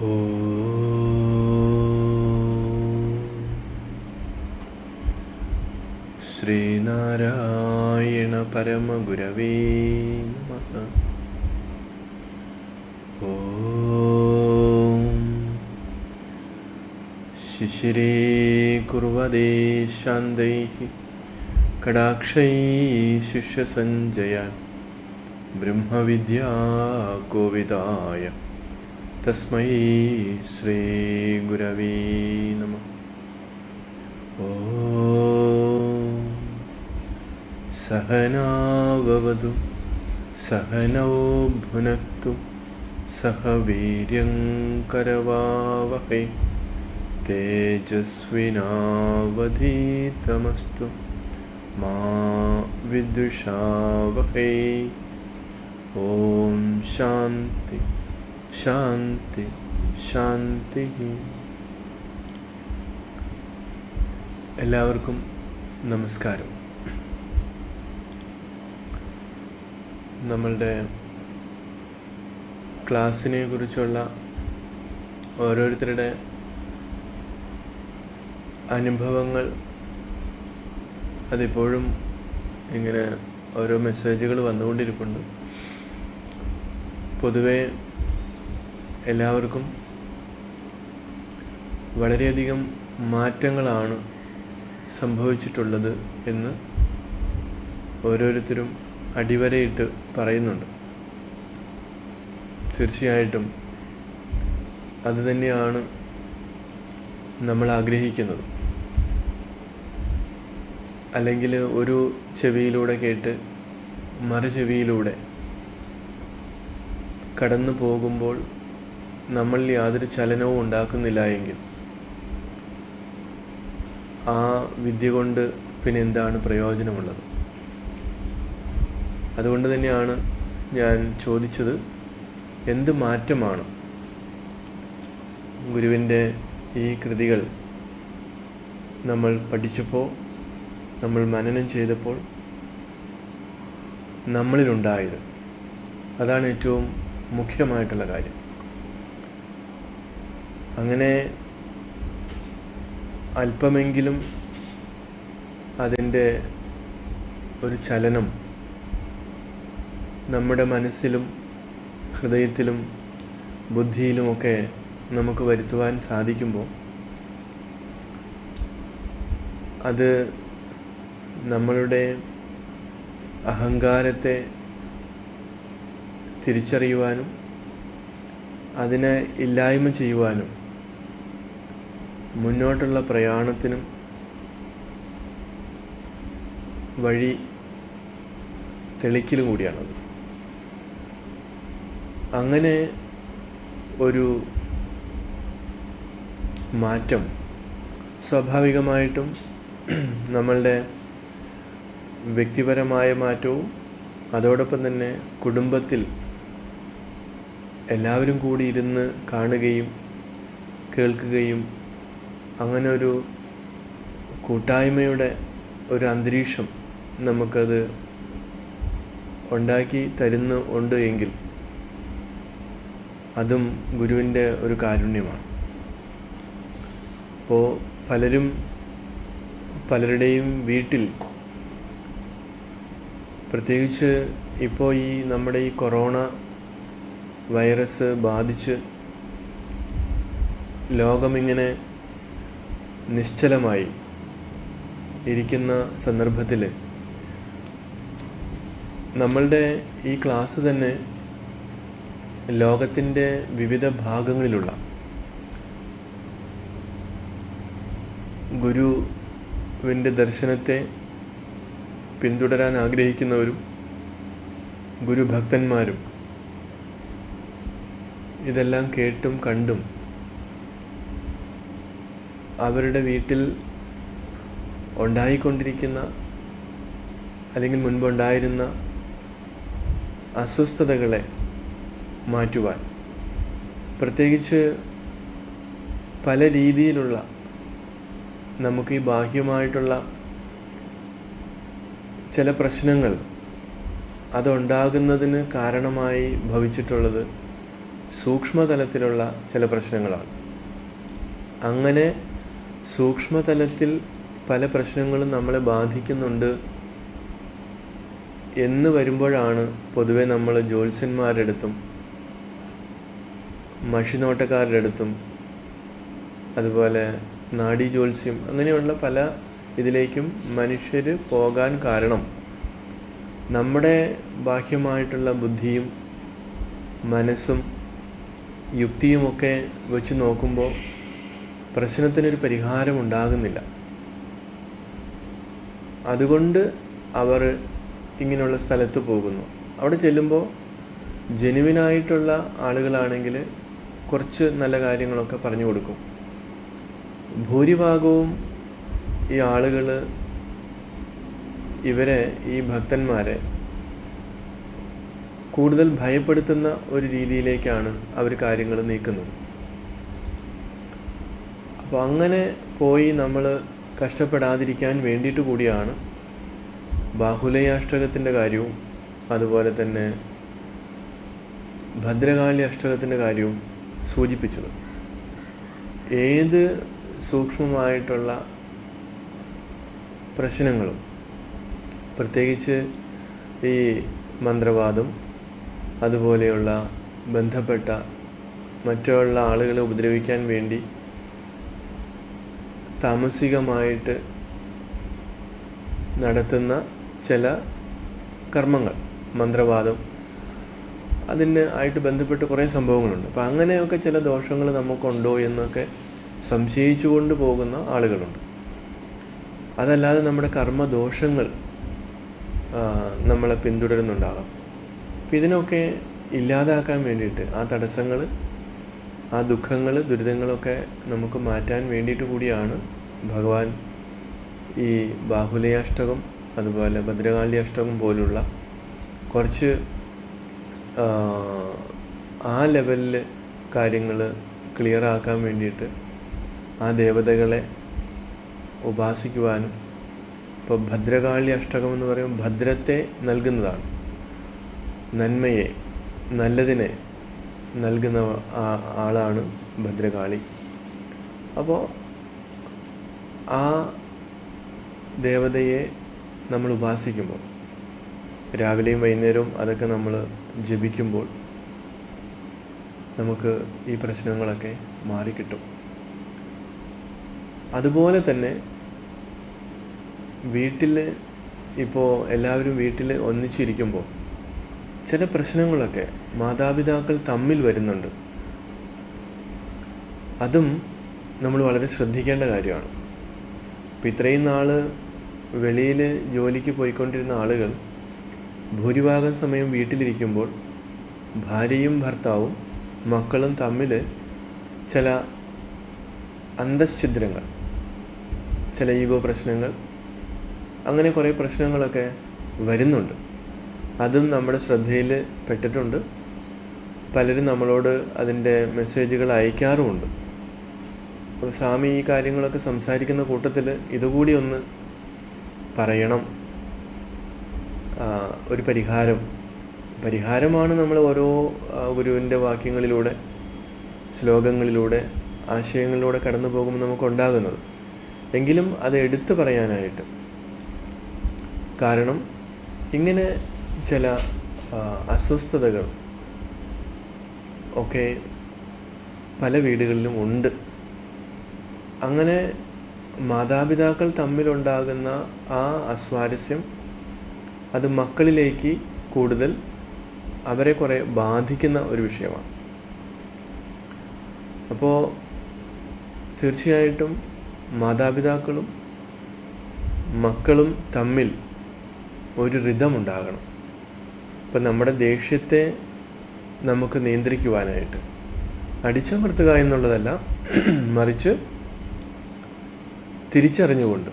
ശ്രീനാരായണ പരമഗുരവേ നമഃ ഓം ശിശിരേ കുർവദേ ശാന്തൈः കടാക്ഷൈ ശിഷ്യസഞ്ജയാൻ ബ്രഹ്മവിദ്യാ കോവിദായ തസ്മൈ ശ്രീഗുരവേ നമഃ ഓം സഹനാവവതു സഹനൗ ഭുനക്തു സഹ വീര്യം കരവാവഹൈ തേജസ്വിനാവധീതമസ്തു മാ വിദ്വിഷാവഹൈ ഓം ശാന്തി ശാന്തി ശാന്തി എല്ലാവർക്കും നമസ്കാരം നമ്മളുടെ ക്ലാസ്സിനെ കുറിച്ചുള്ള ഓരോരുത്തരുടെ അനുഭവങ്ങൾ അതിപ്പോഴും ഇങ്ങനെ ഓരോ മെസ്സേജുകൾ വന്നുകൊണ്ടിരിപ്പുണ്ട് പൊതുവെ എല്ലാവർക്കും വളരെയധികം മാറ്റങ്ങളാണ് സംഭവിച്ചിട്ടുള്ളത് എന്ന് ഓരോരുത്തരും അടിവരയിട്ട് പറയുന്നുണ്ട് തീർച്ചയായിട്ടും അത് തന്നെയാണ് നമ്മൾ ആഗ്രഹിക്കുന്നത് അല്ലെങ്കിൽ ഒരു ചെവിയിലൂടെ കേട്ട് മറു ചെവിയിലൂടെ കടന്നു പോകുമ്പോൾ നമ്മൾ യാതൊരു ചലനവും ഉണ്ടാക്കുന്നില്ല എങ്കിൽ ആ വിദ്യ കൊണ്ട് പിന്നെ എന്താണ് പ്രയോജനമുള്ളത് അതുകൊണ്ട് തന്നെയാണ് ഞാൻ ചോദിച്ചത് എന്ത് മാറ്റമാണ് ഗുരുവിൻ്റെ ഈ കൃതികൾ നമ്മൾ പഠിച്ചപ്പോൾ നമ്മൾ മനനം ചെയ്തപ്പോൾ നമ്മളിലുണ്ടായത് അതാണ് ഏറ്റവും മുഖ്യമായിട്ടുള്ള കാര്യം അങ്ങനെ അല്പമെങ്കിലും അതിൻ്റെ ഒരു ചലനം നമ്മുടെ മനസ്സിലും ഹൃദയത്തിലും ബുദ്ധിയിലുമൊക്കെ നമുക്ക് വരുത്തുവാൻ സാധിക്കുമ്പോൾ അത് നമ്മളുടെ അഹങ്കാരത്തെ തിരിച്ചറിയുവാനും അതിനെ ഇല്ലായ്മ ചെയ്യുവാനും മുന്നോട്ടുള്ള പ്രയാണത്തിനും വഴി തെളിക്കലും കൂടിയാണത് അങ്ങനെ ഒരു മാറ്റം സ്വാഭാവികമായിട്ടും നമ്മളുടെ വ്യക്തിപരമായ മാറ്റവും അതോടൊപ്പം തന്നെ കുടുംബത്തിൽ എല്ലാവരും കൂടി ഇരുന്ന് കാണുകയും കേൾക്കുകയും അങ്ങനെ ഒരു കൂട്ടായ്മയുടെ ഒരു അന്തരീക്ഷം നമുക്കത് ഉണ്ടാക്കി തരുന്നു ഉണ്ട് എങ്കിൽ അതും ഗുരുവിൻ്റെ ഒരു കാരുണ്യമാണ് അപ്പോൾ പലരും പലരുടെയും വീട്ടിൽ പ്രത്യേകിച്ച് ഇപ്പോൾ ഈ നമ്മുടെ ഈ കൊറോണ വൈറസ് ബാധിച്ച് ലോകമിങ്ങനെ നിശ്ചലമായി ഇരിക്കുന്ന സന്ദർഭത്തിൽ നമ്മളുടെ ഈ ക്ലാസ് തന്നെ ലോകത്തിൻ്റെ വിവിധ ഭാഗങ്ങളിലുള്ള ഗുരുവിൻ്റെ ദർശനത്തെ പിന്തുടരാൻ ആഗ്രഹിക്കുന്നവരും ഗുരുഭക്തന്മാരും ഇതെല്ലാം കേട്ടും കണ്ടും അവരുടെ വീട്ടിൽ ഉണ്ടായിക്കൊണ്ടിരിക്കുന്ന അല്ലെങ്കിൽ മുൻപുണ്ടായിരുന്ന അസ്വസ്ഥതകളെ മാറ്റുവാൻ പ്രത്യേകിച്ച് പല രീതിയിലുള്ള നമുക്ക് ഈ ബാഹ്യമായിട്ടുള്ള ചില പ്രശ്നങ്ങൾ അതുണ്ടാകുന്നതിന് കാരണമായി ഭവിച്ചിട്ടുള്ളത് സൂക്ഷ്മതലത്തിലുള്ള ചില പ്രശ്നങ്ങളാണ് അങ്ങനെ സൂക്ഷ്മതലത്തിൽ പല പ്രശ്നങ്ങളും നമ്മളെ ബാധിക്കുന്നുണ്ട് എന്ന് വരുമ്പോഴാണ് പൊതുവെ നമ്മൾ ജ്യോത്സ്യന്മാരുടെ അടുത്തും മഷിനോട്ടക്കാരുടെ അടുത്തും അതുപോലെ നാഡീ ജ്യോത്സ്യം അങ്ങനെയുള്ള പല ഇതിലേക്കും മനുഷ്യർ പോകാൻ കാരണം നമ്മുടെ ബാഹ്യമായിട്ടുള്ള ബുദ്ധിയും മനസ്സും യുക്തിയുമൊക്കെ വെച്ച് നോക്കുമ്പോൾ പ്രശ്നത്തിനൊരു പരിഹാരം ഉണ്ടാകുന്നില്ല അതുകൊണ്ട് അവർ ഇങ്ങനെയുള്ള സ്ഥലത്ത് പോകുന്നു അവിടെ ചെല്ലുമ്പോൾ ജെനുവിനായിട്ടുള്ള ആളുകളാണെങ്കിൽ കുറച്ച് നല്ല കാര്യങ്ങളൊക്കെ പറഞ്ഞു കൊടുക്കും ഭൂരിഭാഗവും ഈ ആളുകൾ ഇവരെ ഈ ഭക്തന്മാരെ കൂടുതൽ ഭയപ്പെടുത്തുന്ന ഒരു രീതിയിലേക്കാണ് അവർ കാര്യങ്ങൾ നീക്കുന്നത് അപ്പോൾ അങ്ങനെ പോയി നമ്മൾ കഷ്ടപ്പെടാതിരിക്കാൻ വേണ്ടിയിട്ട് കൂടിയാണ് ബാഹുലയാഷ്ടകത്തിൻ്റെ കാര്യവും അതുപോലെ തന്നെ ഭദ്രകാളി അഷ്ടകത്തിൻ്റെ കാര്യവും സൂചിപ്പിച്ചത് ഏത് സൂക്ഷ്മമായിട്ടുള്ള പ്രശ്നങ്ങളും പ്രത്യേകിച്ച് ഈ മന്ത്രവാദം അതുപോലെയുള്ള ബന്ധപ്പെട്ട മറ്റുള്ള ആളുകളെ ഉപദ്രവിക്കാൻ വേണ്ടി താമസികമായിട്ട് നടത്തുന്ന ചില കർമ്മങ്ങൾ മന്ത്രവാദം അതിന് ആയിട്ട് ബന്ധപ്പെട്ട് കുറേ സംഭവങ്ങളുണ്ട് അപ്പം അങ്ങനെയൊക്കെ ചില ദോഷങ്ങൾ നമുക്കുണ്ടോ എന്നൊക്കെ സംശയിച്ചുകൊണ്ട് പോകുന്ന ആളുകളുണ്ട് അതല്ലാതെ നമ്മുടെ കർമ്മദോഷങ്ങൾ നമ്മളെ പിന്തുടരുന്നുണ്ടാകാം അപ്പം ഇതിനൊക്കെ ഇല്ലാതാക്കാൻ വേണ്ടിയിട്ട് ആ തടസ്സങ്ങൾ ആ ദുഃഖങ്ങൾ ദുരിതങ്ങളൊക്കെ നമുക്ക് മാറ്റാൻ വേണ്ടിയിട്ട് കൂടിയാണ് ഭഗവാൻ ഈ ബാഹുലയാഷ്ടകം അതുപോലെ ഭദ്രകാളി അഷ്ടകം പോലുള്ള കുറച്ച് ആ ലെവലിൽ കാര്യങ്ങൾ ക്ലിയർ ആക്കാൻ വേണ്ടിയിട്ട് ആ ദേവതകളെ ഉപാസിക്കുവാനും ഇപ്പോൾ ഭദ്രകാളി അഷ്ടകം എന്ന് പറയുമ്പോൾ ഭദ്രത്തെ നൽകുന്നതാണ് നന്മയെ നല്ലതിനെ നൽകുന്ന ആളാണ് ഭദ്രകാളി അപ്പോൾ ആ ദേവതയെ നമ്മൾ ഉപാസിക്കുമ്പോൾ രാവിലെയും വൈകുന്നേരവും അതൊക്കെ നമ്മൾ ജപിക്കുമ്പോൾ നമുക്ക് ഈ പ്രശ്നങ്ങളൊക്കെ മാറിക്കിട്ടും അതുപോലെ തന്നെ വീട്ടിൽ ഇപ്പോൾ എല്ലാവരും വീട്ടിൽ ഒന്നിച്ചിരിക്കുമ്പോൾ ചില പ്രശ്നങ്ങളൊക്കെ മാതാപിതാക്കൾ തമ്മിൽ വരുന്നുണ്ട് അതും നമ്മൾ വളരെ ശ്രദ്ധിക്കേണ്ട കാര്യമാണ് ഇപ്പം ഇത്രയും നാൾ വെളിയിൽ ജോലിക്ക് പോയിക്കൊണ്ടിരുന്ന ആളുകൾ ഭൂരിഭാഗം സമയം വീട്ടിലിരിക്കുമ്പോൾ ഭാര്യയും ഭർത്താവും മക്കളും തമ്മിൽ ചില അന്തശ്ഛിദ്രങ്ങൾ ചില ഈഗോ പ്രശ്നങ്ങൾ അങ്ങനെ കുറേ പ്രശ്നങ്ങളൊക്കെ വരുന്നുണ്ട് അതും നമ്മുടെ ശ്രദ്ധയിൽ പെട്ടിട്ടുണ്ട് പലരും നമ്മളോട് അതിൻ്റെ മെസ്സേജുകൾ അയക്കാറുമുണ്ട് അപ്പോൾ സ്വാമി ഈ കാര്യങ്ങളൊക്കെ സംസാരിക്കുന്ന കൂട്ടത്തിൽ ഇതുകൂടി ഒന്ന് പറയണം ഒരു പരിഹാരം പരിഹാരമാണ് നമ്മൾ ഓരോ ഗുരുവിൻ്റെ വാക്യങ്ങളിലൂടെ ശ്ലോകങ്ങളിലൂടെ ആശയങ്ങളിലൂടെ കടന്നു പോകുമ്പോൾ നമുക്ക് ഉണ്ടാകുന്നത് എങ്കിലും അത് എടുത്തു പറയാനായിട്ട് കാരണം ഇങ്ങനെ ചില അസ്വസ്ഥതകൾ ഒക്കെ പല വീടുകളിലും ഉണ്ട് അങ്ങനെ മാതാപിതാക്കൾ തമ്മിലുണ്ടാകുന്ന ആ അസ്വാരസ്യം അത് മക്കളിലേക്ക് കൂടുതൽ അവരെ കുറെ ബാധിക്കുന്ന ഒരു വിഷയമാണ് അപ്പോൾ തീർച്ചയായിട്ടും മാതാപിതാക്കളും മക്കളും തമ്മിൽ ഒരു ഋതമുണ്ടാകണം ഇപ്പം നമ്മുടെ ദേഷ്യത്തെ നമുക്ക് നിയന്ത്രിക്കുവാനായിട്ട് അടിച്ചമർത്തുക എന്നുള്ളതല്ല മറിച്ച് തിരിച്ചറിഞ്ഞുകൊണ്ട്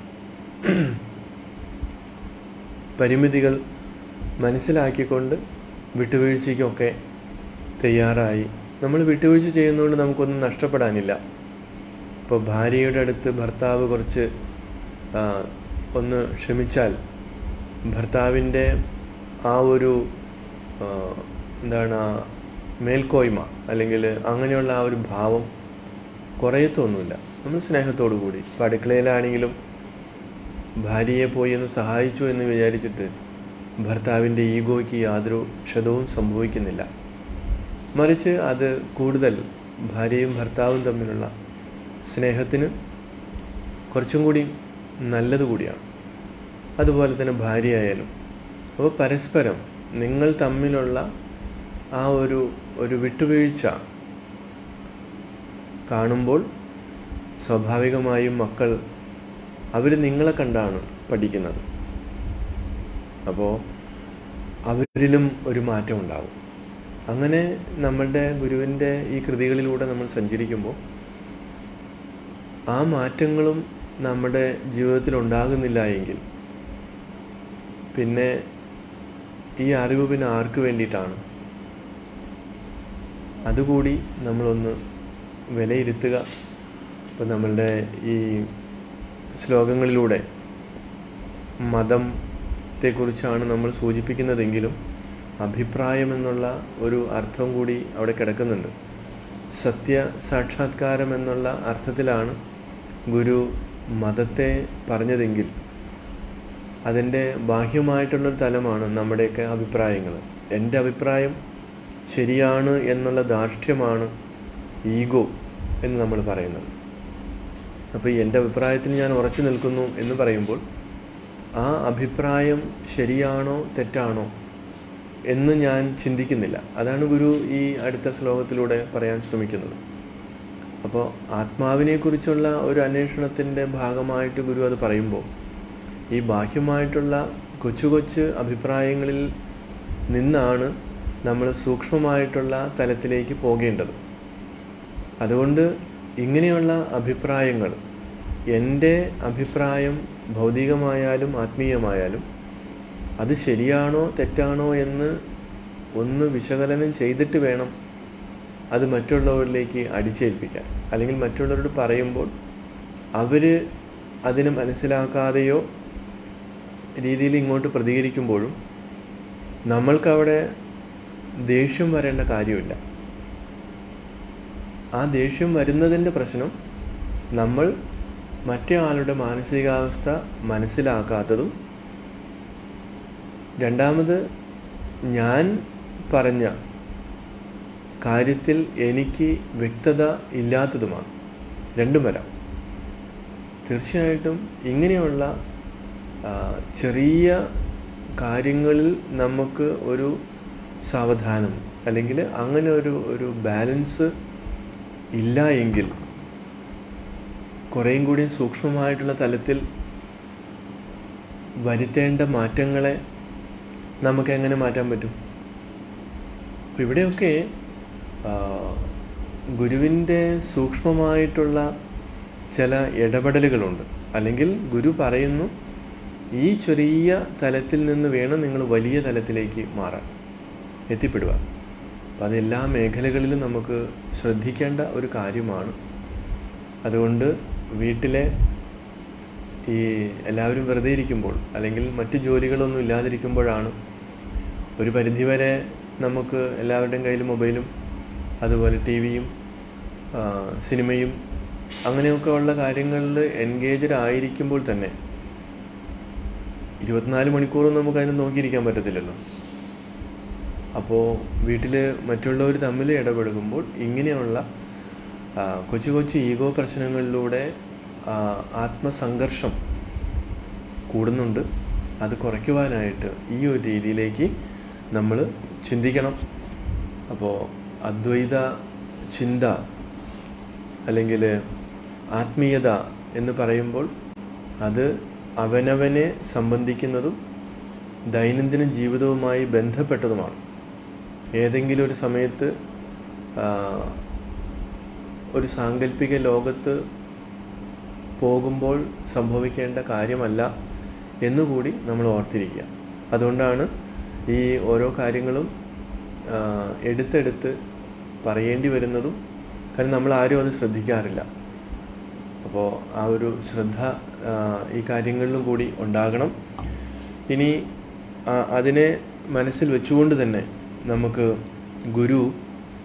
പരിമിതികൾ മനസ്സിലാക്കിക്കൊണ്ട് വിട്ടുവീഴ്ചയ്ക്കൊക്കെ തയ്യാറായി നമ്മൾ വിട്ടുവീഴ്ച ചെയ്യുന്നതുകൊണ്ട് നമുക്കൊന്നും നഷ്ടപ്പെടാനില്ല ഇപ്പോൾ ഭാര്യയുടെ അടുത്ത് ഭർത്താവ് കുറച്ച് ഒന്ന് ക്ഷമിച്ചാൽ ഭർത്താവിൻ്റെ ആ ഒരു എന്താണ് മേൽക്കോയ്മ അല്ലെങ്കിൽ അങ്ങനെയുള്ള ആ ഒരു ഭാവം കുറയത്തൊന്നുമില്ല നമ്മൾ സ്നേഹത്തോടു കൂടി ഇപ്പം അടുക്കളയിലാണെങ്കിലും ഭാര്യയെ പോയി ഒന്ന് സഹായിച്ചു എന്ന് വിചാരിച്ചിട്ട് ഭർത്താവിൻ്റെ ഈഗോയ്ക്ക് യാതൊരു ക്ഷതവും സംഭവിക്കുന്നില്ല മറിച്ച് അത് കൂടുതൽ ഭാര്യയും ഭർത്താവും തമ്മിലുള്ള സ്നേഹത്തിന് കുറച്ചും കൂടി നല്ലത് കൂടിയാണ് അതുപോലെ തന്നെ ഭാര്യയായാലും അപ്പോൾ പരസ്പരം നിങ്ങൾ തമ്മിലുള്ള ആ ഒരു ഒരു വിട്ടുവീഴ്ച കാണുമ്പോൾ സ്വാഭാവികമായും മക്കൾ അവർ നിങ്ങളെ കണ്ടാണ് പഠിക്കുന്നത് അപ്പോൾ അവരിലും ഒരു മാറ്റം ഉണ്ടാവും അങ്ങനെ നമ്മളുടെ ഗുരുവിൻ്റെ ഈ കൃതികളിലൂടെ നമ്മൾ സഞ്ചരിക്കുമ്പോൾ ആ മാറ്റങ്ങളും നമ്മുടെ ജീവിതത്തിൽ ഉണ്ടാകുന്നില്ല എങ്കിൽ പിന്നെ ഈ അറിവ് പിന്നെ ആർക്ക് വേണ്ടിയിട്ടാണ് അതുകൂടി നമ്മളൊന്ന് വിലയിരുത്തുക ഇപ്പം നമ്മളുടെ ഈ ശ്ലോകങ്ങളിലൂടെ മതത്തെക്കുറിച്ചാണ് നമ്മൾ സൂചിപ്പിക്കുന്നതെങ്കിലും അഭിപ്രായം എന്നുള്ള ഒരു അർത്ഥം കൂടി അവിടെ കിടക്കുന്നുണ്ട് സത്യ സാക്ഷാത്കാരം എന്നുള്ള അർത്ഥത്തിലാണ് ഗുരു മതത്തെ പറഞ്ഞതെങ്കിൽ അതിൻ്റെ ബാഹ്യമായിട്ടുള്ളൊരു തലമാണ് നമ്മുടെയൊക്കെ അഭിപ്രായങ്ങൾ എൻ്റെ അഭിപ്രായം ശരിയാണ് എന്നുള്ള ധാർഷ്ട്യമാണ് ഈഗോ എന്ന് നമ്മൾ പറയുന്നത് അപ്പോൾ എൻ്റെ അഭിപ്രായത്തിൽ ഞാൻ ഉറച്ചു നിൽക്കുന്നു എന്ന് പറയുമ്പോൾ ആ അഭിപ്രായം ശരിയാണോ തെറ്റാണോ എന്ന് ഞാൻ ചിന്തിക്കുന്നില്ല അതാണ് ഗുരു ഈ അടുത്ത ശ്ലോകത്തിലൂടെ പറയാൻ ശ്രമിക്കുന്നത് അപ്പോൾ ആത്മാവിനെക്കുറിച്ചുള്ള ഒരു അന്വേഷണത്തിൻ്റെ ഭാഗമായിട്ട് ഗുരു അത് പറയുമ്പോൾ ഈ ബാഹ്യമായിട്ടുള്ള കൊച്ചു കൊച്ചു അഭിപ്രായങ്ങളിൽ നിന്നാണ് നമ്മൾ സൂക്ഷ്മമായിട്ടുള്ള തലത്തിലേക്ക് പോകേണ്ടത് അതുകൊണ്ട് ഇങ്ങനെയുള്ള അഭിപ്രായങ്ങൾ എൻ്റെ അഭിപ്രായം ഭൗതികമായാലും ആത്മീയമായാലും അത് ശരിയാണോ തെറ്റാണോ എന്ന് ഒന്ന് വിശകലനം ചെയ്തിട്ട് വേണം അത് മറ്റുള്ളവരിലേക്ക് അടിച്ചേൽപ്പിക്കാൻ അല്ലെങ്കിൽ മറ്റുള്ളവരോട് പറയുമ്പോൾ അവർ അതിനെ മനസ്സിലാക്കാതെയോ രീതിയിൽ ഇങ്ങോട്ട് പ്രതികരിക്കുമ്പോഴും നമ്മൾക്കവിടെ ദേഷ്യം വരേണ്ട കാര്യമില്ല ആ ദേഷ്യം വരുന്നതിൻ്റെ പ്രശ്നം നമ്മൾ മറ്റേ ആളുടെ മാനസികാവസ്ഥ മനസ്സിലാക്കാത്തതും രണ്ടാമത് ഞാൻ പറഞ്ഞ കാര്യത്തിൽ എനിക്ക് വ്യക്തത ഇല്ലാത്തതുമാണ് രണ്ടും വരാം തീർച്ചയായിട്ടും ഇങ്ങനെയുള്ള ചെറിയ കാര്യങ്ങളിൽ നമുക്ക് ഒരു സാവധാനം അല്ലെങ്കിൽ അങ്ങനെ ഒരു ഒരു ബാലൻസ് ഇല്ല എങ്കിൽ കുറേയും കൂടി സൂക്ഷ്മമായിട്ടുള്ള തലത്തിൽ വരുത്തേണ്ട മാറ്റങ്ങളെ നമുക്ക് എങ്ങനെ മാറ്റാൻ പറ്റും അപ്പം ഇവിടെയൊക്കെ ഗുരുവിൻ്റെ സൂക്ഷ്മമായിട്ടുള്ള ചില ഇടപെടലുകളുണ്ട് അല്ലെങ്കിൽ ഗുരു പറയുന്നു ഈ ചെറിയ തലത്തിൽ നിന്ന് വേണം നിങ്ങൾ വലിയ തലത്തിലേക്ക് മാറാൻ എത്തിപ്പെടുക അപ്പം അത് എല്ലാ മേഖലകളിലും നമുക്ക് ശ്രദ്ധിക്കേണ്ട ഒരു കാര്യമാണ് അതുകൊണ്ട് വീട്ടിലെ ഈ എല്ലാവരും വെറുതെ ഇരിക്കുമ്പോൾ അല്ലെങ്കിൽ മറ്റു ജോലികളൊന്നും ഇല്ലാതിരിക്കുമ്പോഴാണ് ഒരു പരിധിവരെ നമുക്ക് എല്ലാവരുടെയും കയ്യിൽ മൊബൈലും അതുപോലെ ടി വിയും സിനിമയും അങ്ങനെയൊക്കെ ഉള്ള കാര്യങ്ങളിൽ എൻഗേജഡ് ആയിരിക്കുമ്പോൾ തന്നെ ഇരുപത്തിനാല് മണിക്കൂറും നമുക്ക് അതിനെ നോക്കിയിരിക്കാൻ പറ്റത്തില്ലല്ലോ അപ്പോൾ വീട്ടിൽ മറ്റുള്ളവർ തമ്മിൽ ഇടപെടുമ്പോൾ ഇങ്ങനെയുള്ള കൊച്ചു കൊച്ചു ഈഗോ പ്രശ്നങ്ങളിലൂടെ ആത്മസംഘർഷം കൂടുന്നുണ്ട് അത് കുറയ്ക്കുവാനായിട്ട് ഈ ഒരു രീതിയിലേക്ക് നമ്മൾ ചിന്തിക്കണം അപ്പോൾ അദ്വൈത ചിന്ത അല്ലെങ്കിൽ ആത്മീയത എന്ന് പറയുമ്പോൾ അത് അവനവനെ സംബന്ധിക്കുന്നതും ദൈനംദിന ജീവിതവുമായി ബന്ധപ്പെട്ടതുമാണ് ഏതെങ്കിലും ഒരു സമയത്ത് ഒരു സാങ്കല്പിക ലോകത്ത് പോകുമ്പോൾ സംഭവിക്കേണ്ട കാര്യമല്ല എന്നുകൂടി നമ്മൾ ഓർത്തിരിക്കുക അതുകൊണ്ടാണ് ഈ ഓരോ കാര്യങ്ങളും എടുത്തെടുത്ത് പറയേണ്ടി വരുന്നതും കാരണം നമ്മൾ ആരും അത് ശ്രദ്ധിക്കാറില്ല അപ്പോൾ ആ ഒരു ശ്രദ്ധ ഈ കാര്യങ്ങളിലും കൂടി ഉണ്ടാകണം ഇനി അതിനെ മനസ്സിൽ വെച്ചുകൊണ്ട് തന്നെ നമുക്ക് ഗുരു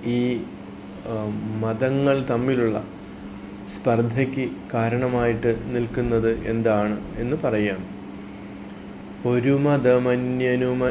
ഈ ആ, മതങ്ങൾ തമ്മിലുള്ള സ്പർദ്ധയ്ക്ക് കാരണമായിട്ട് നിൽക്കുന്നത് എന്താണ് എന്ന് പറയുകയാണ് ഒരു മതമന്യനുമ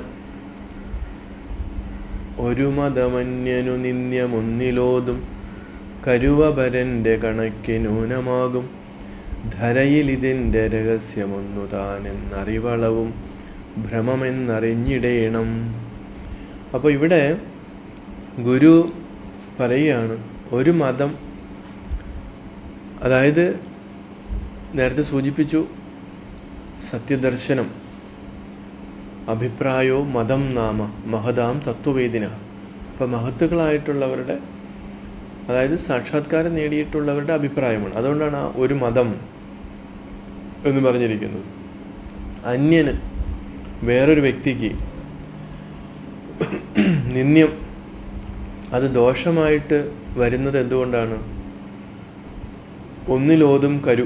ഒരു മതമന്യനു നിന്യമൊന്നിലോതും കരുവപരൻ്റെ കണക്കിനൂനമാകും ധരയിൽ ഇതിൻ്റെ രഹസ്യമൊന്നു താനെന്നറിവളവും ഭ്രമമെന്നറിഞ്ഞിടേണം അപ്പോൾ ഇവിടെ ഗുരു പറയുകയാണ് ഒരു മതം അതായത് നേരത്തെ സൂചിപ്പിച്ചു സത്യദർശനം അഭിപ്രായോ മതം നാമ മഹതാം തത്വവേദിന അപ്പം മഹത്തുക്കളായിട്ടുള്ളവരുടെ അതായത് സാക്ഷാത്കാരം നേടിയിട്ടുള്ളവരുടെ അഭിപ്രായമാണ് അതുകൊണ്ടാണ് ആ ഒരു മതം എന്ന് പറഞ്ഞിരിക്കുന്നത് അന്യന് വേറൊരു വ്യക്തിക്ക് നിന്ദ്യം അത് ദോഷമായിട്ട് വരുന്നത് എന്തുകൊണ്ടാണ് ഒന്നിലോതും കരു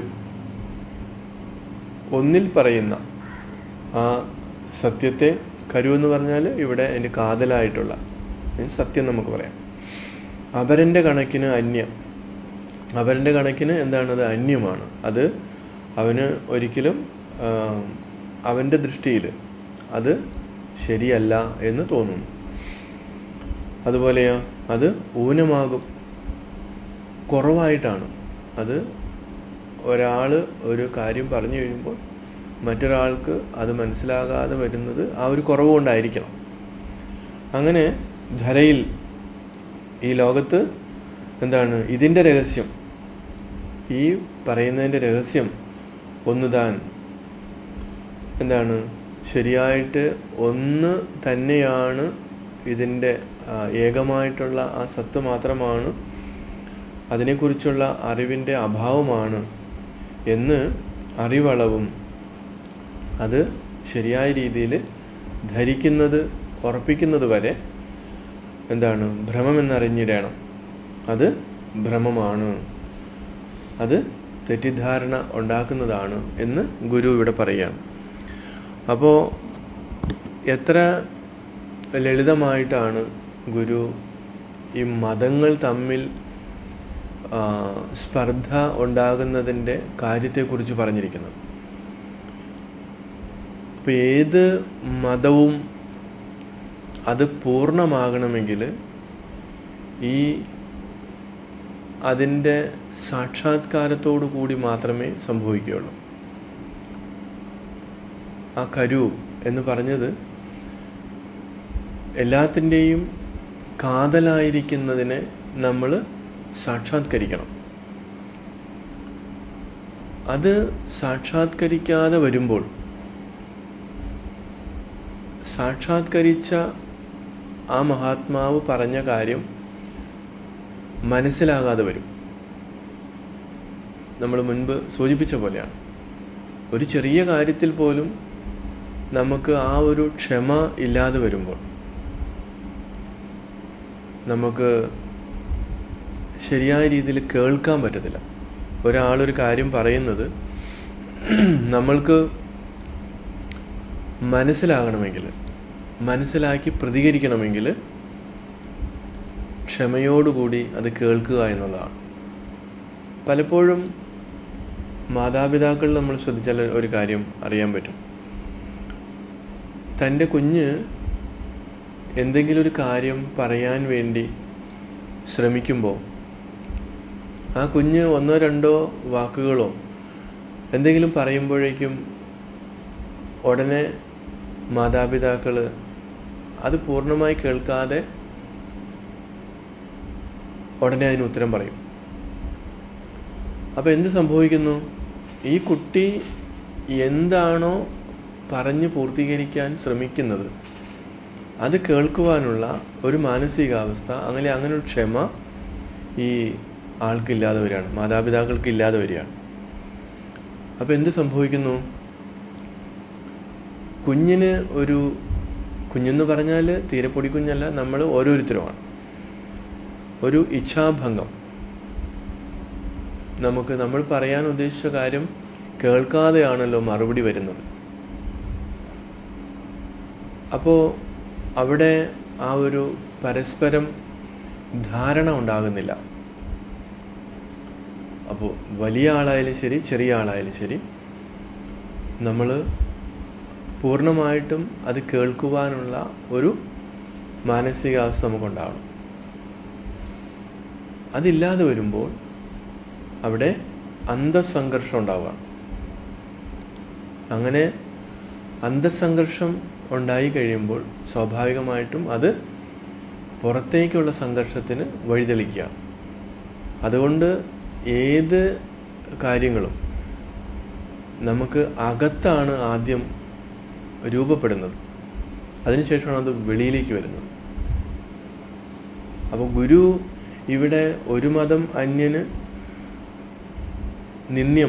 ഒന്നിൽ പറയുന്ന ആ സത്യത്തെ കരു എന്ന് പറഞ്ഞാൽ ഇവിടെ എൻ്റെ കാതലായിട്ടുള്ള മീൻസ് സത്യം നമുക്ക് പറയാം അപരൻ്റെ കണക്കിന് അന്യം അപരൻ്റെ കണക്കിന് എന്താണത് അന്യമാണ് അത് അവന് ഒരിക്കലും ആ, അവൻ്റെ ദൃഷ്ടിയിൽ അത് ശരിയല്ല എന്ന് തോന്നുന്നു അതുപോലെയോ അത് ഊനമാകും കുറവായിട്ടാണ് അത് ഒരാൾ ഒരു കാര്യം പറഞ്ഞു കഴിയുമ്പോൾ മറ്റൊരാൾക്ക് അത് മനസ്സിലാകാതെ വരുന്നത് ആ ഒരു കുറവ് കൊണ്ടായിരിക്കണം അങ്ങനെ ധരയിൽ ഈ ലോകത്ത് എന്താണ് ഇതിൻ്റെ രഹസ്യം ഈ പറയുന്നതിൻ്റെ രഹസ്യം ഒന്ന് താൻ എന്താണ് ശരിയായിട്ട് ഒന്ന് തന്നെയാണ് ഇതിൻ്റെ ആ, ഏകമായിട്ടുള്ള ആ സത്ത് മാത്രമാണ് അതിനെക്കുറിച്ചുള്ള അറിവിൻ്റെ അഭാവമാണ് എന്ന് അറിവളവും അത് ശരിയായ രീതിയിൽ ധരിക്കുന്നത് ഉറപ്പിക്കുന്നത് വരെ എന്താണ് ഭ്രമമെന്നറിഞ്ഞിടണം അത് ഭ്രമമാണ് അത് തെറ്റിദ്ധാരണ ഉണ്ടാക്കുന്നതാണ് എന്ന് ഗുരു ഇവിടെ പറയുകയാണ് അപ്പോൾ എത്ര ലളിതമായിട്ടാണ് ഗുരു ഈ മതങ്ങൾ തമ്മിൽ ആ, സ്പർദ്ധ ഉണ്ടാകുന്നതിൻ്റെ കാര്യത്തെക്കുറിച്ച് പറഞ്ഞിരിക്കുന്നത് അപ്പോൾ ഏത് മതവും അത് പൂർണ്ണമാകണമെങ്കിൽ ഈ അതിൻ്റെ സാക്ഷാത്കാരത്തോടു കൂടി മാത്രമേ സംഭവിക്കുകയുള്ളൂ ആ കരു എന്ന് പറഞ്ഞത് എല്ലാത്തിൻ്റെയും കാതലായിരിക്കുന്നതിനെ നമ്മൾ സാക്ഷാത്കരിക്കണം അത് സാക്ഷാത്കരിക്കാതെ വരുമ്പോൾ സാക്ഷാത്കരിച്ച ആ മഹാത്മാവ് പറഞ്ഞ കാര്യം മനസ്സിലാകാതെ വരും നമ്മൾ മുൻപ് സൂചിപ്പിച്ച പോലെയാണ് ഒരു ചെറിയ കാര്യത്തിൽ പോലും നമുക്ക് ആ ഒരു ക്ഷമ ഇല്ലാതെ വരുമ്പോൾ നമുക്ക് ശരിയായ രീതിയിൽ കേൾക്കാൻ പറ്റത്തില്ല ഒരാളൊരു കാര്യം പറയുന്നത് നമ്മൾക്ക് മനസ്സിലാകണമെങ്കിൽ മനസ്സിലാക്കി പ്രതികരിക്കണമെങ്കിൽ ക്ഷമയോടുകൂടി അത് കേൾക്കുക എന്നുള്ളതാണ് പലപ്പോഴും മാതാപിതാക്കൾ നമ്മൾ ശ്രദ്ധിച്ചാൽ ഒരു കാര്യം അറിയാൻ പറ്റും തൻ്റെ കുഞ്ഞ് എന്തെങ്കിലും ഒരു കാര്യം പറയാൻ വേണ്ടി ശ്രമിക്കുമ്പോൾ ആ കുഞ്ഞ് ഒന്നോ രണ്ടോ വാക്കുകളോ എന്തെങ്കിലും പറയുമ്പോഴേക്കും ഉടനെ മാതാപിതാക്കൾ അത് പൂർണ്ണമായി കേൾക്കാതെ ഉടനെ അതിന് ഉത്തരം പറയും അപ്പോൾ എന്ത് സംഭവിക്കുന്നു ഈ കുട്ടി എന്താണോ പറഞ്ഞ് പൂർത്തീകരിക്കാൻ ശ്രമിക്കുന്നത് അത് കേൾക്കുവാനുള്ള ഒരു മാനസികാവസ്ഥ അങ്ങനെ അങ്ങനെ ഒരു ക്ഷമ ഈ ആൾക്കില്ലാതെ വരികയാണ് മാതാപിതാക്കൾക്ക് ഇല്ലാതെ വരികയാണ് അപ്പോൾ എന്ത് സംഭവിക്കുന്നു കുഞ്ഞിന് ഒരു കുഞ്ഞെന്ന് പറഞ്ഞാൽ തീരെ പൊടി കുഞ്ഞല്ല നമ്മൾ ഓരോരുത്തരുമാണ് ഒരു ഇച്ഛാഭംഗം നമുക്ക് നമ്മൾ പറയാൻ ഉദ്ദേശിച്ച കാര്യം കേൾക്കാതെയാണല്ലോ മറുപടി വരുന്നത് അപ്പോൾ അവിടെ ആ ഒരു പരസ്പരം ധാരണ ഉണ്ടാകുന്നില്ല അപ്പോൾ വലിയ ആളായാലും ശരി ചെറിയ ആളായാലും ശരി നമ്മൾ പൂർണ്ണമായിട്ടും അത് കേൾക്കുവാനുള്ള ഒരു മാനസികാവസ്ഥ നമുക്കുണ്ടാവണം അതില്ലാതെ വരുമ്പോൾ അവിടെ അന്തസംഘർഷം ഉണ്ടാവുകയാണ് അങ്ങനെ അന്തസംഘർഷം ഉണ്ടായി കഴിയുമ്പോൾ സ്വാഭാവികമായിട്ടും അത് പുറത്തേക്കുള്ള സംഘർഷത്തിന് വഴിതെളിക്കുക അതുകൊണ്ട് ഏത് കാര്യങ്ങളും നമുക്ക് അകത്താണ് ആദ്യം രൂപപ്പെടുന്നത് അതിനുശേഷമാണ് അത് വെളിയിലേക്ക് വരുന്നത് അപ്പോൾ ഗുരു ഇവിടെ ഒരു മതം അന്യന് നിന്ദ്യം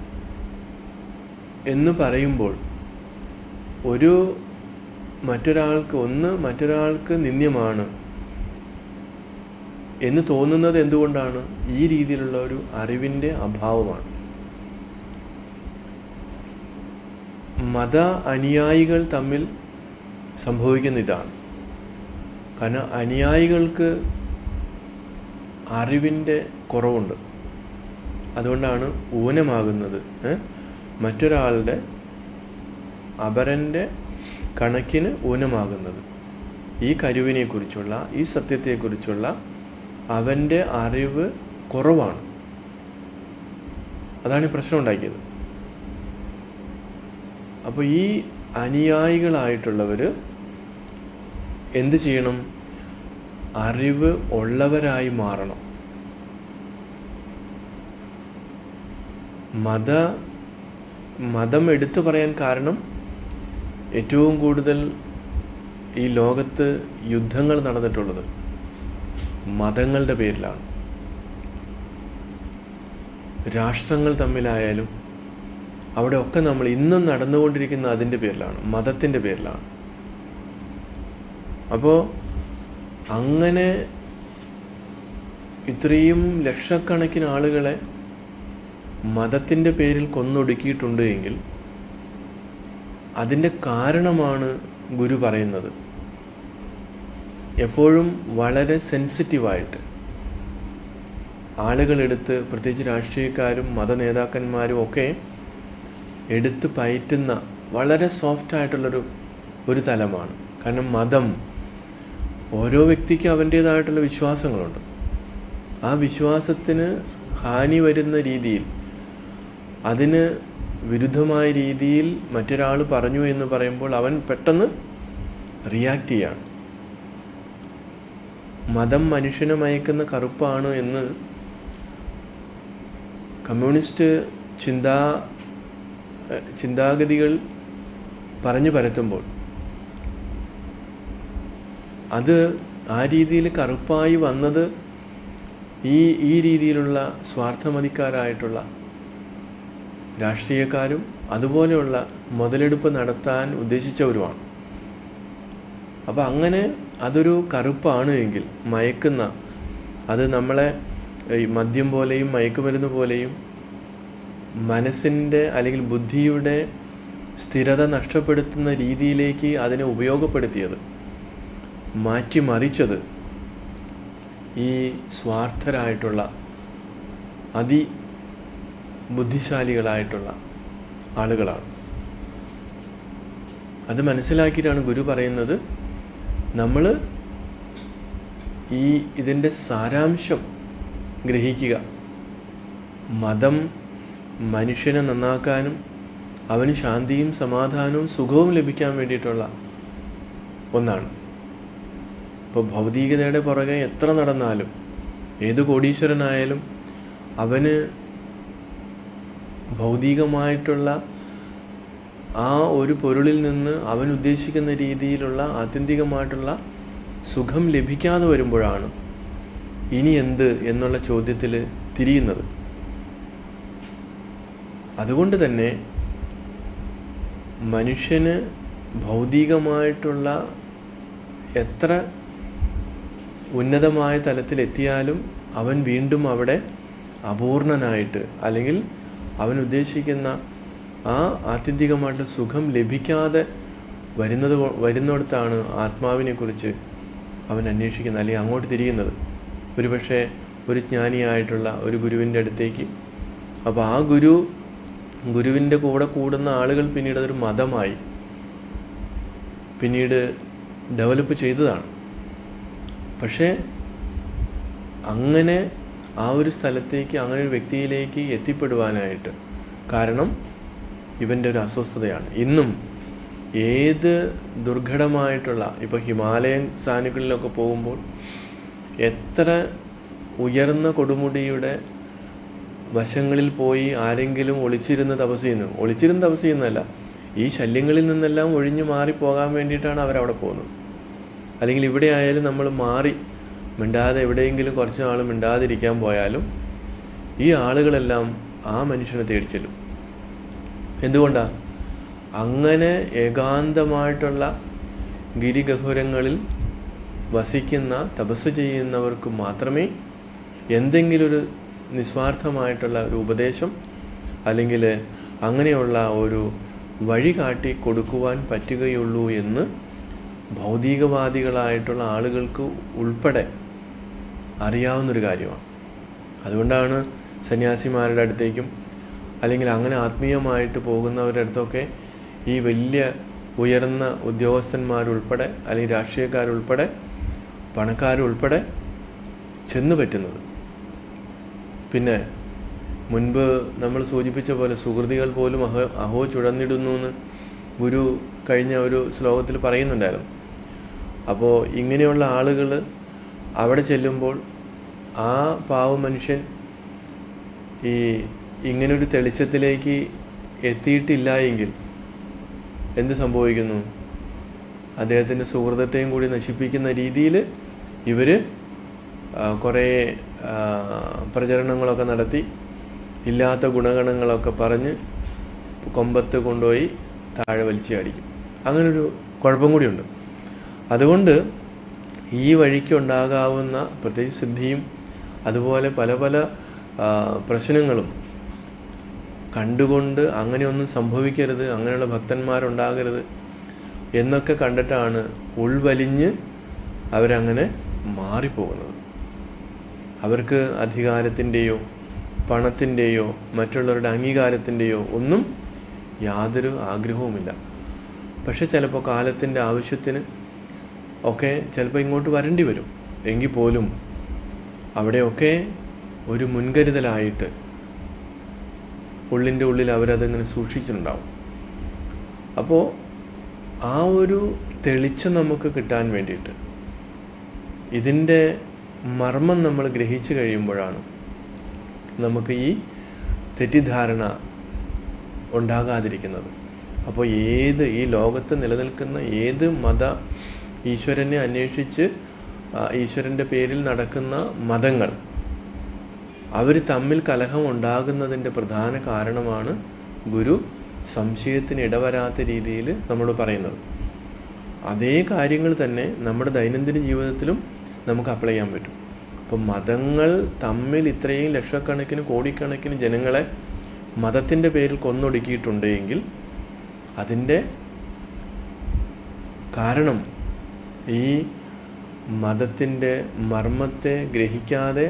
എന്ന് പറയുമ്പോൾ ഒരു മറ്റൊരാൾക്ക് ഒന്ന് മറ്റൊരാൾക്ക് നിന്ദ്യമാണ് എന്ന് തോന്നുന്നത് എന്തുകൊണ്ടാണ് ഈ രീതിയിലുള്ള ഒരു അറിവിൻ്റെ അഭാവമാണ് മത അനുയായികൾ തമ്മിൽ സംഭവിക്കുന്ന ഇതാണ് കാരണം അനുയായികൾക്ക് അറിവിൻ്റെ കുറവുണ്ട് അതുകൊണ്ടാണ് ഊനമാകുന്നത് ഏ? മറ്റൊരാളുടെ അപരൻ്റെ കണക്കിന് ഊനമാകുന്നത് ഈ കരുവിനെക്കുറിച്ചുള്ള ഈ സത്യത്തെക്കുറിച്ചുള്ള അവൻ്റെ അറിവ് കുറവാണ് അതാണ് ഈ പ്രശ്നം ഉണ്ടാക്കിയത് അപ്പോൾ ഈ അനുയായികളായിട്ടുള്ളവർ എന്ത് ചെയ്യണം അറിവ് ഉള്ളവരായി മാറണം മത മതം എടുത്തു പറയാൻ കാരണം ഏറ്റവും കൂടുതൽ ഈ ലോകത്ത് യുദ്ധങ്ങൾ നടന്നിട്ടുള്ളത് മതങ്ങളുടെ പേരിലാണ് രാഷ്ട്രങ്ങൾ തമ്മിലായാലും അവിടെ ഒക്കെ നമ്മൾ ഇന്നും നടന്നുകൊണ്ടിരിക്കുന്ന അതിൻ്റെ പേരിലാണ് മതത്തിൻ്റെ പേരിലാണ് അപ്പോൾ അങ്ങനെ ഇത്രയും ലക്ഷക്കണക്കിന് ആളുകളെ മതത്തിൻ്റെ പേരിൽ കൊന്നൊടുക്കിയിട്ടുണ്ട് എങ്കിൽ അതിൻ്റെ കാരണമാണ് ഗുരു പറയുന്നത് എപ്പോഴും വളരെ സെൻസിറ്റീവായിട്ട് ആളുകളെടുത്ത് പ്രത്യേകിച്ച് രാഷ്ട്രീയക്കാരും മത നേതാക്കന്മാരും ഒക്കെ എടുത്ത് പയറ്റുന്ന വളരെ സോഫ്റ്റ് ആയിട്ടുള്ളൊരു ഒരു തലമാണ് കാരണം മതം ഓരോ വ്യക്തിക്കും അവൻ്റേതായിട്ടുള്ള വിശ്വാസങ്ങളുണ്ട് ആ വിശ്വാസത്തിന് ഹാനി വരുന്ന രീതിയിൽ അതിന് വിരുദ്ധമായ രീതിയിൽ മറ്റൊരാൾ പറഞ്ഞു എന്ന് പറയുമ്പോൾ അവൻ പെട്ടെന്ന് റിയാക്ട് ചെയ്യാണ് മതം മനുഷ്യനെ മയക്കുന്ന കറുപ്പാണ് എന്ന് കമ്മ്യൂണിസ്റ്റ് ചിന്താ ഏഹ് ചിന്താഗതികൾ പറഞ്ഞു പരത്തുമ്പോൾ അത് ആ രീതിയിൽ കറുപ്പായി വന്നത് ഈ ഈ രീതിയിലുള്ള സ്വാർത്ഥമതിക്കാരായിട്ടുള്ള രാഷ്ട്രീയക്കാരും അതുപോലെയുള്ള മുതലെടുപ്പ് നടത്താൻ ഉദ്ദേശിച്ചവരുമാണ് അപ്പോൾ അങ്ങനെ അതൊരു കറുപ്പാണ് എങ്കിൽ മയക്കുന്ന അത് നമ്മളെ ഈ മദ്യം പോലെയും മയക്കുമരുന്ന് പോലെയും മനസ്സിൻ്റെ അല്ലെങ്കിൽ ബുദ്ധിയുടെ സ്ഥിരത നഷ്ടപ്പെടുത്തുന്ന രീതിയിലേക്ക് അതിനെ ഉപയോഗപ്പെടുത്തിയത് മാറ്റിമറിച്ചത് ഈ സ്വാർത്ഥരായിട്ടുള്ള അതി ബുദ്ധിശാലികളായിട്ടുള്ള ആളുകളാണ് അത് മനസ്സിലാക്കിയിട്ടാണ് ഗുരു പറയുന്നത് നമ്മൾ ഈ ഇതിൻ്റെ സാരാംശം ഗ്രഹിക്കുക മതം മനുഷ്യനെ നന്നാക്കാനും അവന് ശാന്തിയും സമാധാനവും സുഖവും ലഭിക്കാൻ വേണ്ടിയിട്ടുള്ള ഒന്നാണ് ഇപ്പോൾ ഭൗതികതയുടെ പുറകെ എത്ര നടന്നാലും ഏത് കോടീശ്വരനായാലും അവന് ഭൗതികമായിട്ടുള്ള ആ ഒരു പൊരുളിൽ നിന്ന് അവൻ ഉദ്ദേശിക്കുന്ന രീതിയിലുള്ള ആത്യന്തികമായിട്ടുള്ള സുഖം ലഭിക്കാതെ വരുമ്പോഴാണ് ഇനി എന്ത് എന്നുള്ള ചോദ്യത്തിൽ തിരിയുന്നത് അതുകൊണ്ട് തന്നെ മനുഷ്യന് ഭൗതികമായിട്ടുള്ള എത്ര ഉന്നതമായ തലത്തിലെത്തിയാലും അവൻ വീണ്ടും അവിടെ അപൂർണനായിട്ട് അല്ലെങ്കിൽ അവൻ ഉദ്ദേശിക്കുന്ന ആ ആത്യന്തികമായിട്ടുള്ള സുഖം ലഭിക്കാതെ വരുന്നത് കൊ- വരുന്നിടത്താണ് ആത്മാവിനെ കുറിച്ച് അവൻ അന്വേഷിക്കുന്നത് അല്ലെങ്കിൽ അങ്ങോട്ട് തിരിയുന്നത് ഒരുപക്ഷെ ഒരു ജ്ഞാനിയായിട്ടുള്ള ഒരു ഗുരുവിൻ്റെ അടുത്തേക്ക് അപ്പോൾ ആ ഗുരു ഗുരുവിൻ്റെ കൂടെ കൂടുന്ന ആളുകൾ പിന്നീട് അതൊരു മതമായി പിന്നീട് ഡെവലപ്പ് ചെയ്തതാണ് പക്ഷേ അങ്ങനെ ആ ഒരു സ്ഥലത്തേക്ക് അങ്ങനെ ഒരു വ്യക്തിയിലേക്ക് എത്തിപ്പെടുവാനായിട്ട് കാരണം ഇവൻ്റെ ഒരു അസ്വസ്ഥതയാണ് ഇന്നും ഏത് ദുർഘടമായിട്ടുള്ള ഇപ്പോൾ ഹിമാലയൻ സാനുകളിലൊക്കെ പോകുമ്പോൾ എത്ര ഉയർന്ന കൊടുമുടിയുടെ വശങ്ങളിൽ പോയി ആരെങ്കിലും ഒളിച്ചിരുന്ന് തപസ് ചെയ്യുന്നു ഒളിച്ചിരുന്ന് തപസ് ചെയ്യുന്നതല്ല ഈ ശല്യങ്ങളിൽ നിന്നെല്ലാം ഒഴിഞ്ഞു മാറി പോകാൻ വേണ്ടിയിട്ടാണ് അവരവിടെ പോകുന്നത് അല്ലെങ്കിൽ ഇവിടെ ആയാലും നമ്മൾ മാറി മിണ്ടാതെ എവിടെയെങ്കിലും കുറച്ച് നാൾ മിണ്ടാതിരിക്കാൻ പോയാലും ഈ ആളുകളെല്ലാം ആ മനുഷ്യനെ തേടി ചെല്ലും എന്തുകൊണ്ടാണ് അങ്ങനെ ഏകാന്തമായിട്ടുള്ള ഗിരിഗഹുരങ്ങളിൽ വസിക്കുന്ന തപസ് ചെയ്യുന്നവർക്ക് മാത്രമേ എന്തെങ്കിലും ഒരു നിസ്വാർത്ഥമായിട്ടുള്ള ഒരു ഉപദേശം അല്ലെങ്കിൽ അങ്ങനെയുള്ള ഒരു വഴി കാട്ടി കൊടുക്കുവാൻ പറ്റുകയുള്ളൂ എന്ന് ഭൗതികവാദികളായിട്ടുള്ള ആളുകൾക്ക് ഉൾപ്പെടെ അറിയാവുന്നൊരു കാര്യമാണ് അതുകൊണ്ടാണ് സന്യാസിമാരുടെ അടുത്തേക്കും അല്ലെങ്കിൽ അങ്ങനെ ആത്മീയമായിട്ട് പോകുന്നവരുടെ അടുത്തൊക്കെ ഈ വലിയ ഉയർന്ന ഉദ്യോഗസ്ഥന്മാരുൾപ്പെടെ അല്ലെങ്കിൽ രാഷ്ട്രീയക്കാരുൾപ്പെടെ പണക്കാരുൾപ്പെടെ ചെന്നു പറ്റുന്നത് പിന്നെ മുൻപ് നമ്മൾ സൂചിപ്പിച്ച പോലെ സുഹൃതികൾ പോലും അഹോ അഹോ ചുഴന്നിടുന്നു എന്ന് ഗുരു കഴിഞ്ഞ ഒരു ശ്ലോകത്തിൽ പറയുന്നുണ്ടായിരുന്നു അപ്പോൾ ഇങ്ങനെയുള്ള ആളുകൾ അവിടെ ചെല്ലുമ്പോൾ ആ പാവ മനുഷ്യൻ ഈ ഇങ്ങനൊരു തെളിച്ചത്തിലേക്ക് എത്തിയിട്ടില്ല എങ്കിൽ എന്ത് സംഭവിക്കുന്നു അദ്ദേഹത്തിൻ്റെ സുഹൃതത്തെയും കൂടി നശിപ്പിക്കുന്ന രീതിയിൽ ഇവർ കുറേ പ്രചരണങ്ങളൊക്കെ നടത്തി ഇല്ലാത്ത ഗുണഗണങ്ങളൊക്കെ പറഞ്ഞ് കൊമ്പത്ത് കൊണ്ടുപോയി താഴെ വലിച്ചു ചാടിക്കും അങ്ങനൊരു കുഴപ്പം കൂടിയുണ്ട് അതുകൊണ്ട് ഈ വഴിക്ക് ഉണ്ടാകാവുന്ന പ്രത്യേകിച്ച് സിദ്ധിയും അതുപോലെ പല പല പ്രശ്നങ്ങളും കണ്ടുകൊണ്ട് അങ്ങനെയൊന്നും സംഭവിക്കരുത് അങ്ങനെയുള്ള ഭക്തന്മാരുണ്ടാകരുത് എന്നൊക്കെ കണ്ടിട്ടാണ് ഉൾവലിഞ്ഞ് അവരങ്ങനെ മാറിപ്പോകുന്നത് അവർക്ക് അധികാരത്തിൻ്റെയോ പണത്തിൻ്റെയോ മറ്റുള്ളവരുടെ അംഗീകാരത്തിൻ്റെയോ ഒന്നും യാതൊരു ആഗ്രഹവുമില്ല പക്ഷെ ചിലപ്പോൾ കാലത്തിൻ്റെ ആവശ്യത്തിന് ഒക്കെ ചിലപ്പോൾ ഇങ്ങോട്ട് വരേണ്ടി വരും എങ്കിൽ പോലും അവിടെയൊക്കെ ഒരു മുൻകരുതലായിട്ട് ഉള്ളിൻ്റെ ഉള്ളിൽ അവരതങ്ങനെ സൂക്ഷിച്ചിട്ടുണ്ടാവും അപ്പോൾ ആ ഒരു തെളിച്ചം നമുക്ക് കിട്ടാൻ വേണ്ടിയിട്ട് ഇതിൻ്റെ മർമ്മം നമ്മൾ ഗ്രഹിച്ചു കഴിയുമ്പോഴാണ് നമുക്ക് ഈ തെറ്റിദ്ധാരണ ഉണ്ടാകാതിരിക്കുന്നത് അപ്പോൾ ഏത് ഈ ലോകത്ത് നിലനിൽക്കുന്ന ഏത് മത ഈശ്വരനെ അന്വേഷിച്ച് ഈശ്വരൻ്റെ പേരിൽ നടക്കുന്ന മതങ്ങൾ അവർ തമ്മിൽ കലഹം ഉണ്ടാകുന്നതിൻ്റെ പ്രധാന കാരണമാണ് ഗുരു സംശയത്തിന് ഇടവരാത്ത രീതിയിൽ നമ്മോട് പറയുന്നത് അതേ കാര്യങ്ങൾ തന്നെ നമ്മുടെ ദൈനംദിന ജീവിതത്തിലും നമുക്ക് അപ്ലൈ ചെയ്യാൻ പറ്റും അപ്പം മതങ്ങൾ തമ്മിൽ ഇത്രയും ലക്ഷക്കണക്കിന് കോടിക്കണക്കിന് ജനങ്ങളെ മതത്തിൻ്റെ പേരിൽ കൊന്നൊടുക്കിയിട്ടുണ്ടെങ്കിൽ അതിൻ്റെ കാരണം ഈ മതത്തിൻ്റെ മർമ്മത്തെ ഗ്രഹിക്കാതെ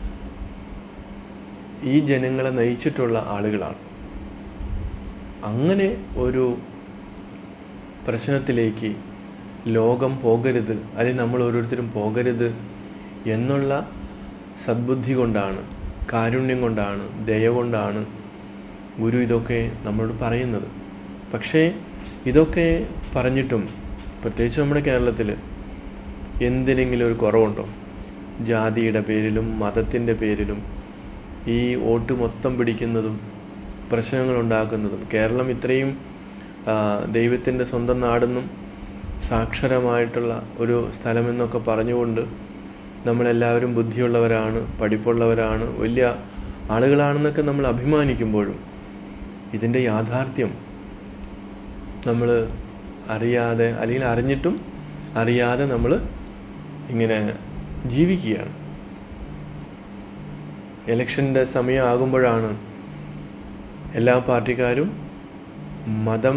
ഈ ജനങ്ങളെ നയിച്ചിട്ടുള്ള ആളുകളാണ് അങ്ങനെ ഒരു പ്രശ്നത്തിലേക്ക് ലോകം പോകരുത് അല്ലെങ്കിൽ നമ്മൾ ഓരോരുത്തരും പോകരുത് എന്നുള്ള സദ്ബുദ്ധി കൊണ്ടാണ് കാരുണ്യം കൊണ്ടാണ് ദയ കൊണ്ടാണ് ഗുരു ഇതൊക്കെ നമ്മളോട് പറയുന്നത് പക്ഷേ ഇതൊക്കെ പറഞ്ഞിട്ടും പ്രത്യേകിച്ച് നമ്മുടെ കേരളത്തിൽ എന്തിനെങ്കിലും ഒരു കുറവുണ്ടോ ജാതിയുടെ പേരിലും മതത്തിൻ്റെ പേരിലും ഈ വോട്ട് മൊത്തം പിടിക്കുന്നതും പ്രശ്നങ്ങൾ ഉണ്ടാക്കുന്നതും കേരളം ഇത്രയും ദൈവത്തിൻ്റെ സ്വന്തം നാടെന്നും സാക്ഷരമായിട്ടുള്ള ഒരു സ്ഥലമെന്നൊക്കെ പറഞ്ഞുകൊണ്ട് നമ്മളെല്ലാവരും ബുദ്ധിയുള്ളവരാണ് പഠിപ്പുള്ളവരാണ് വലിയ ആളുകളാണെന്നൊക്കെ നമ്മൾ അഭിമാനിക്കുമ്പോഴും ഇതിൻ്റെ യാഥാർത്ഥ്യം നമ്മൾ അറിയാതെ അല്ലെങ്കിൽ അറിഞ്ഞിട്ടും അറിയാതെ നമ്മൾ ഇങ്ങനെ ജീവിക്കുകയാണ് ഇലക്ഷൻ്റെ സമയമാകുമ്പോഴാണ് എല്ലാ പാർട്ടിക്കാരും മതം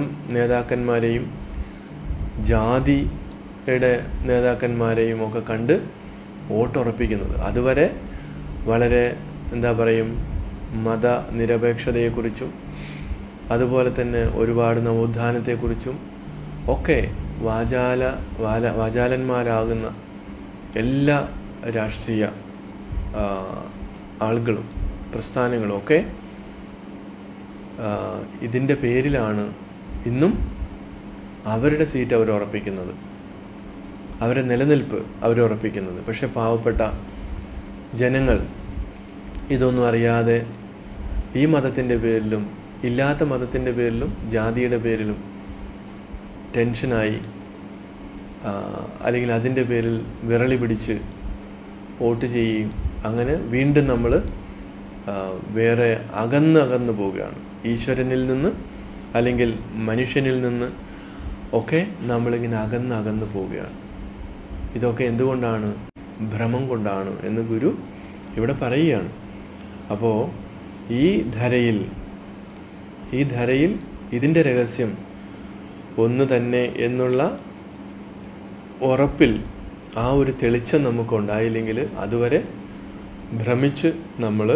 നേതാക്കന്മാരെയും ജാതിയുടെ നേതാക്കന്മാരെയും ഒക്കെ കണ്ട് വോട്ടുറപ്പിക്കുന്നത് അതുവരെ വളരെ എന്താ പറയും മത നിരപേക്ഷതയെക്കുറിച്ചും അതുപോലെ തന്നെ ഒരുപാട് നവോത്ഥാനത്തെക്കുറിച്ചും ഒക്കെ വാചാല വാല വാചാലന്മാരാകുന്ന എല്ലാ രാഷ്ട്രീയ ആ, ആളുകളും പ്രസ്ഥാനങ്ങളും ഒക്കെ ആ, ഇതിൻ്റെ പേരിലാണ് ഇന്നും അവരുടെ സീറ്റ് അവർ ഉറപ്പിക്കുന്നത് അവരുടെ നിലനിൽപ്പ് അവർ ഉറപ്പിക്കുന്നത് പക്ഷെ പാവപ്പെട്ട ജനങ്ങൾ ഇതൊന്നും അറിയാതെ ഈ മതത്തിൻ്റെ പേരിലും ഇല്ലാത്ത മതത്തിൻ്റെ പേരിലും ജാതിയുടെ പേരിലും ടെൻഷനായി ആ, അല്ലെങ്കിൽ അതിൻ്റെ പേരിൽ വിരളി പിടിച്ച് വോട്ട് ചെയ്യുകയും അങ്ങനെ വീണ്ടും നമ്മൾ വേറെ അകന്ന് അകന്ന് പോവുകയാണ് ഈശ്വരനിൽ നിന്ന് അല്ലെങ്കിൽ മനുഷ്യനിൽ നിന്ന് ഒക്കെ നമ്മളിങ്ങനെ അകന്ന് അകന്ന് പോവുകയാണ് ഇതൊക്കെ എന്തുകൊണ്ടാണ് ഭ്രമം കൊണ്ടാണ് എന്ന് ഗുരു ഇവിടെ പറയുകയാണ് അപ്പോൾ ഈ ധരയിൽ ഈ ധരയിൽ ഇതിൻ്റെ രഹസ്യം ഒന്ന് തന്നെ എന്നുള്ള ഉറപ്പിൽ ആ ഒരു തെളിച്ചം നമുക്ക് ഉണ്ടായില്ലെങ്കിൽ അതുവരെ ഭ്രമിച്ച് നമ്മൾ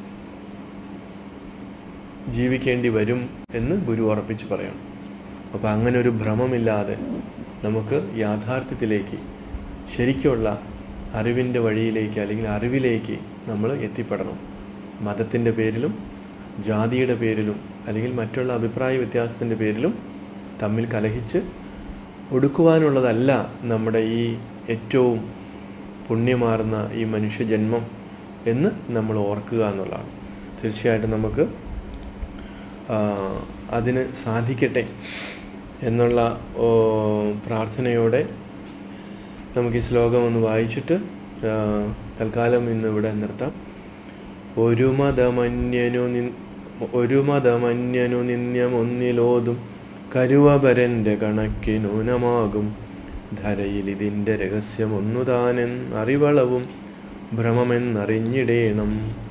ജീവിക്കേണ്ടി വരും എന്ന് ഗുരു ഉറപ്പിച്ച് പറയണം അപ്പോൾ അങ്ങനെ ഒരു ഭ്രമമില്ലാതെ നമുക്ക് യാഥാർത്ഥ്യത്തിലേക്ക് ശരിക്കുള്ള അറിവിൻ്റെ വഴിയിലേക്ക് അല്ലെങ്കിൽ അറിവിലേക്ക് നമ്മൾ എത്തിപ്പെടണം മതത്തിൻ്റെ പേരിലും ജാതിയുടെ പേരിലും അല്ലെങ്കിൽ മറ്റുള്ള അഭിപ്രായ വ്യത്യാസത്തിൻ്റെ പേരിലും തമ്മിൽ കലഹിച്ച് ഒടുക്കുവാനുള്ളതല്ല നമ്മുടെ ഈ ഏറ്റവും പുണ്യമാർന്ന ഈ മനുഷ്യജന്മം എന്ന് നമ്മൾ ഓർക്കുക എന്നുള്ളതാണ് തീർച്ചയായിട്ടും നമുക്ക് ആ, അതിന് സാധിക്കട്ടെ എന്നുള്ള ഓ, പ്രാർത്ഥനയോടെ നമുക്ക് ഈ ശ്ലോകം ഒന്ന് വായിച്ചിട്ട് ആ, തൽക്കാലം ഇന്ന് ഇവിടെ നിർത്താം ഒരു മതമന്യനു നിൻ ഒരു മതമന്യനു നിന്യമൊന്നിലോതും കരുവപരൻ്റെ കണക്കിനൂനമാകും ധരയിൽ ഇതിൻ്റെ രഹസ്യം ഒന്നുതാനെൻ അറിവളവും ഭ്രമമെന്നറിഞ്ഞിടേണം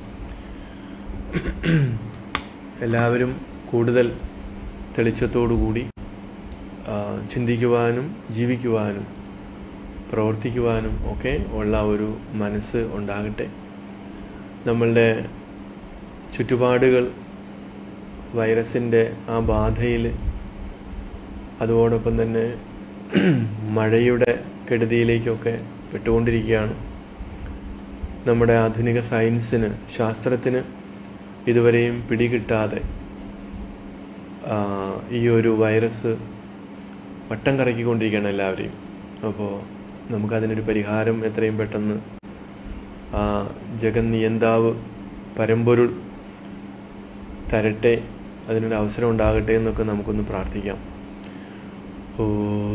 എല്ലാവരും കൂടുതൽ തെളിച്ചത്തോടുകൂടി ആ, ചിന്തിക്കുവാനും ജീവിക്കുവാനും പ്രവർത്തിക്കുവാനും ഒക്കെ ഉള്ള ഒരു മനസ്സ് ഉണ്ടാകട്ടെ നമ്മളുടെ ചുറ്റുപാടുകൾ വൈറസിൻ്റെ ആ ബാധയിൽ അതോടൊപ്പം തന്നെ മഴയുടെ കെടുതിയിലേക്കൊക്കെ പെട്ടുകൊണ്ടിരിക്കുകയാണ് നമ്മുടെ ആധുനിക സയൻസിന് ശാസ്ത്രത്തിന് ഇതുവരെയും പിടികിട്ടാതെ ആ, ഈ ഒരു വൈറസ് വട്ടം കറക്കിക്കൊണ്ടിരിക്കുകയാണ് എല്ലാവരെയും അപ്പോൾ നമുക്കതിനൊരു പരിഹാരം എത്രയും പെട്ടെന്ന് ആ ജഗന്നിയന്താവ് പരമ്പൊരുൾ തരട്ടെ അതിനൊരു അവസരം ഉണ്ടാകട്ടെ എന്നൊക്കെ നമുക്കൊന്ന് പ്രാർത്ഥിക്കാം ഓ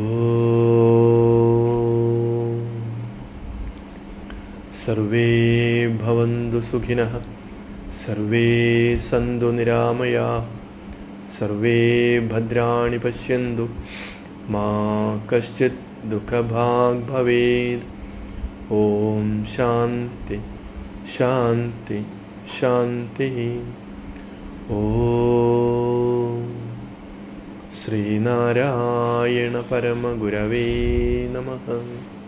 സർവേ ഭവന്തു സുഖിനഃ സർവേ സന്തു നിരാമയാ സർവേ ഭദ്രാണി പശ്യന്തു മാ കശ്ചിത് ദുഃഖഭാഗ് ഭവേത് ഓം ശാന്തി ശാന്തി ശാന്തി ഓം ശ്രീനാരായണ പരമഗുരവേ നമഃ